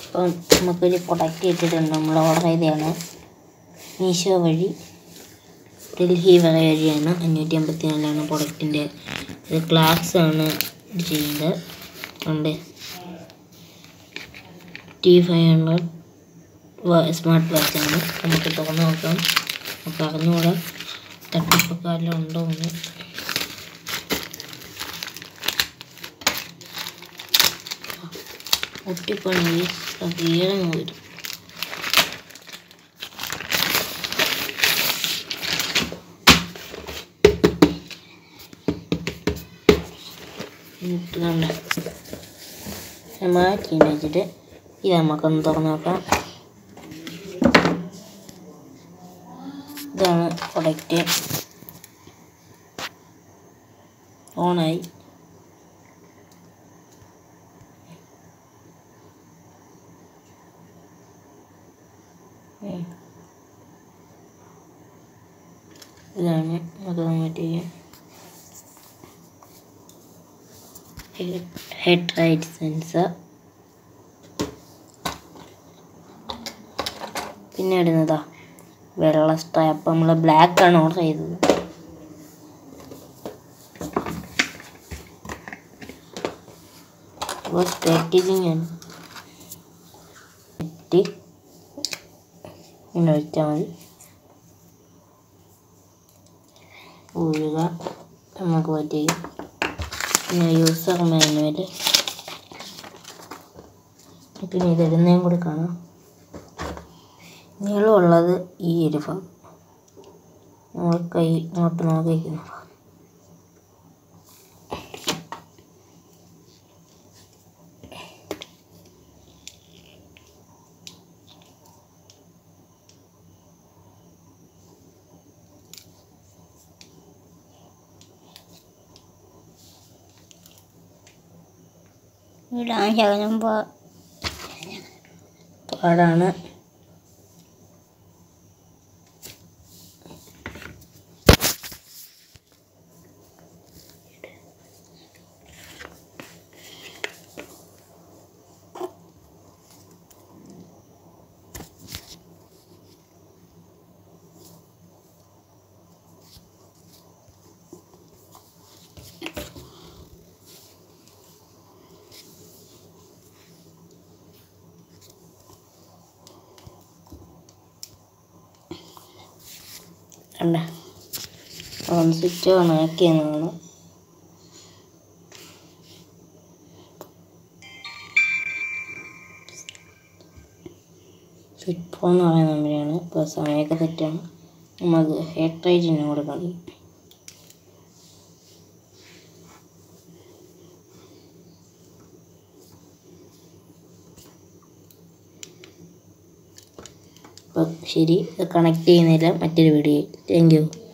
അപ്പം നമുക്കൊരു പ്രൊഡക്റ്റ് കിട്ടിയിട്ടുണ്ട് നമ്മൾ ഓർഡർ ചെയ്തതാണ് മീഷോ വഴി ഡൽഹി വഴിയാണ് അഞ്ഞൂറ്റി അമ്പത്തി നാലാണ് പ്രൊഡക്റ്റിൻ്റെ ഇത് ഗ്ലാസ് ആണ് ഇത് ചെയ്യുന്നത് ഉണ്ട് ടി ഫൈവ് ഹൺഡ്രഡ് സ്മാർട്ട് വാച്ചാണ് നമുക്ക് തുറന്ന് നോക്കാം നമുക്ക് അറിഞ്ഞുകൂടാ തട്ടിപ്പക്കാരെല്ലാം ഉണ്ടോ എന്ന് ഒട്ടിപ്പണി കീഴങ്ങ് വരും എന്നിട്ട് കണ്ട മാറ്റി വെച്ചിട്ട് ഇത് നമുക്കൊന്ന് തുറന്ന് നോക്കാം ഇതാണ് പ്രൊഡക്റ്റ് ഓണായി ഉം. ഇതാണ് അത് മറ്റേ ഹെഡ് റൈറ്റ് സെൻസർ പിന്നെ ഇടുന്നതാ വെള്ള സ്ട്രാപ്പ് നമ്മൾ ബ്ലാക്ക് ആണ് ഓർഡർ ചെയ്തത് അപ്പോൾ പാക്കേജിങ് ആണ് ഇട്ട് ഇങ്ങനെ വെച്ചാൽ മതി ഊഴുക നമുക്ക് പറ്റി പിന്നെ യൂസർ മാനുവൽ പിന്നെ ഇതിടുന്നതും കൂടി കാണാം നീളമുള്ളത് ഈ ഒരു ഭാഗം നമ്മൾ കൈ ഇങ്ങോട്ട് നോക്കിയിരിക്കുന്ന ഭാഗം ഇടാൻ ശകലം പോ- പാടാണ് കണ്ട ഓൺ സ്വിച്ച് ഓൺ ആക്കിയെന്നാണ് സ്വിച്ച് ഫോൺ എന്ന് പറയുന്ന നമ്പറാണ് ഇപ്പോൾ സമയമൊക്കെ തെറ്റാണ് നമുക്ക് ഹെഡ് റേറ്റിനും കൂടെ കാണിക്കും അപ്പോൾ ശരി കണക്ട് ചെയ്യുന്നില്ല മറ്റൊരു വീഡിയോ താങ്ക് യു